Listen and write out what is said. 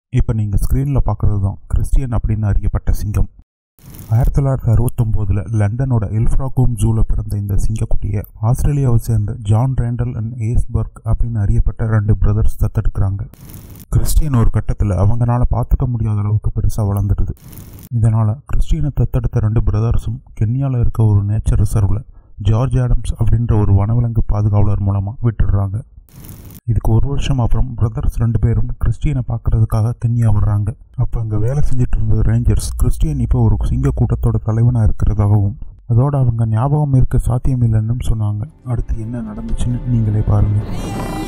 இப்போ நீங்கள் ஸ்க்ரீனில் பார்க்குறது தான் கிறிஸ்டியன் அப்படின்னு அறியப்பட்ட சிங்கம் ஆயிரத்தி தொள்ளாயிரத்தி அறுபத்தொம்போதில் லண்டனோட எல்ஃப்ராகோம் ஜூவில் பிறந்த இந்த சிங்கக்குட்டியை ஆஸ்திரேலியாவை சேர்ந்த ஜான் ரேண்டல் அண்ட் ஏஸ்பர்க் அப்படின்னு அறியப்பட்ட ரெண்டு பிரதர்ஸ் தத்தெடுக்கிறாங்க கிறிஸ்டியன் ஒரு கட்டத்தில் அவங்களால பார்த்துக்க முடியாத அளவுக்கு பெருசாக வளர்ந்துடுது இதனால் கிறிஸ்டியனை தத்தெடுத்த ரெண்டு பிரதர்ஸும் கென்யாவில் இருக்க ஒரு நேச்சர் ரிசர்வில் ஜார்ஜ் ஆடம்ஸ் அப்படின்ற ஒரு வனவிலங்கு பாதுகாவலர் மூலமாக விட்டுடுறாங்க இதுக்கு ஒரு வருஷம் அப்புறம் பிரதர்ஸ் ரெண்டு பேரும் கிறிஸ்டியனை பார்க்கறதுக்காக கென்யா வர்றாங்க அப்போ அங்கே வேலை செஞ்சுட்டு இருந்த ரேஞ்சர்ஸ் கிறிஸ்டியன் இப்போ ஒரு சிங்க கூட்டத்தோட தலைவனாக இருக்கிறதாகவும் அதோட அவங்க ஞாபகம் இருக்க சாத்தியம் இல்லைன்னு சொன்னாங்க அடுத்து என்ன நடந்துச்சுன்னு நீங்களே பாருங்கள்